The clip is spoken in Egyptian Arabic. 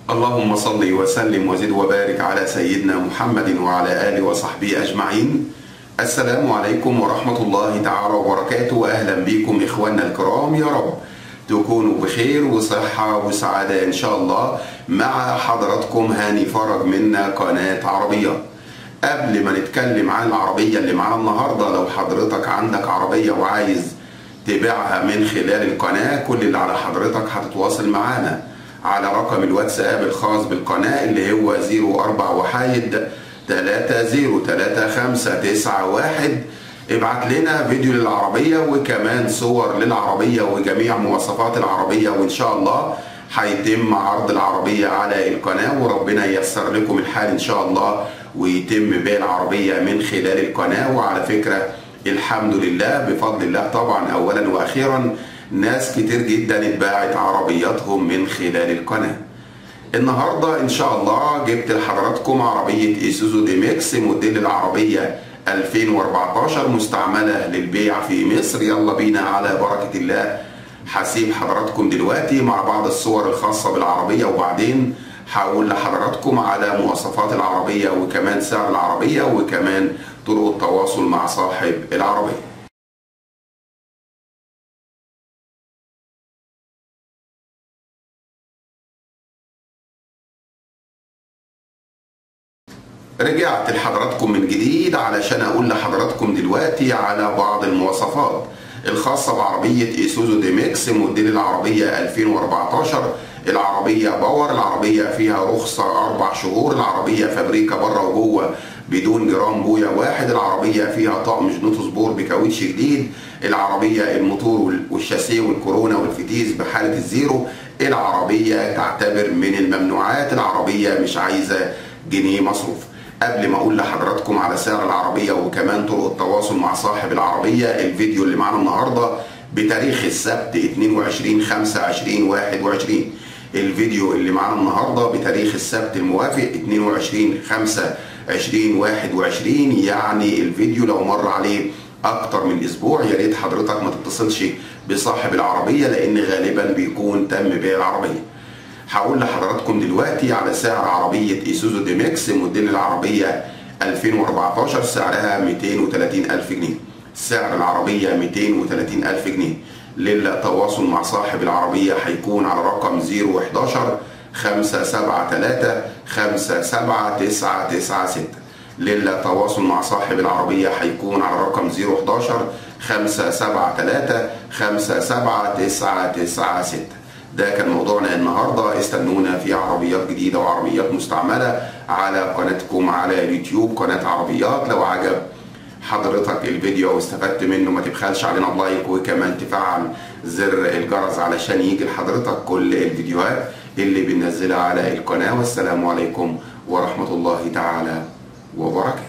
اللهم صل وسلم وزد وبارك على سيدنا محمد وعلى آله وصحبه أجمعين السلام عليكم ورحمة الله تعالى وبركاته أهلا بكم إخواننا الكرام يا رب تكونوا بخير وصحة وسعادة إن شاء الله مع حضراتكم هاني فرج من قناة عربية قبل ما نتكلم عن العربية اللي معانا النهاردة لو حضرتك عندك عربية وعايز تبيعها من خلال القناة كل اللي على حضرتك هتتواصل معانا على رقم الواتساب الخاص بالقناة اللي هو 04 وحايد 303591 ابعت لنا فيديو للعربية وكمان صور للعربية وجميع مواصفات العربية وإن شاء الله هيتم عرض العربية على القناة وربنا ييسر لكم الحال إن شاء الله ويتم بيع العربية من خلال القناة وعلى فكرة الحمد لله بفضل الله طبعا أولا وأخيرا ناس كتير جدا اتباعت عربياتهم من خلال القناة النهاردة إن شاء الله جبت لحضراتكم عربية إيسوزو دي ميكس موديل العربية 2014 مستعملة للبيع في مصر يلا بينا على بركة الله هسيب حضراتكم دلوقتي مع بعض الصور الخاصة بالعربية وبعدين هقول لحضراتكم على مواصفات العربية وكمان سعر العربية وكمان طرق التواصل مع صاحب العربية رجعت لحضراتكم من جديد علشان اقول لحضراتكم دلوقتي على بعض المواصفات الخاصة بعربية ايسوزو دي ميكس موديل العربية 2014 العربية باور العربية فيها رخصة أربع شهور العربية فابريكا بره وجوه بدون جرام بويا واحد العربية فيها طقم جنوط سبور بكاوتش جديد العربية الموتور والشاسيه والكورونا والفتيس بحالة الزيرو العربية تعتبر من الممنوعات العربية مش عايزة جنيه مصروف قبل ما اقول لحضراتكم على سعر العربيه وكمان طرق التواصل مع صاحب العربيه الفيديو اللي معانا النهارده بتاريخ السبت 22 5 2021 الفيديو اللي معانا النهارده بتاريخ السبت الموافق 22 5 2021 يعني الفيديو لو مر عليه اكتر من اسبوع يا ريت حضرتك ما تتصلش بصاحب العربيه لان غالبا بيكون تم بيع العربيه هقول لحضراتكم دلوقتي على سعر عربية ايسوزو دي ميكس موديل العربية 2014 سعرها 230 ألف جنيه سعر العربية 230 ألف جنيه للتواصل مع صاحب العربية هيكون على رقم 011 573 57996 للتواصل مع صاحب العربية هيكون على رقم 011 573 57996 ده كان موضوعنا النهارده استنونا في عربيات جديده وعربيات مستعمله على قناتكم على اليوتيوب قناه عربيات لو عجب حضرتك الفيديو واستفدت منه ما تبخلش علينا بلايك وكمان تفعل زر الجرس علشان يجي لحضرتك كل الفيديوهات اللي بننزلها على القناه والسلام عليكم ورحمه الله تعالى وبركاته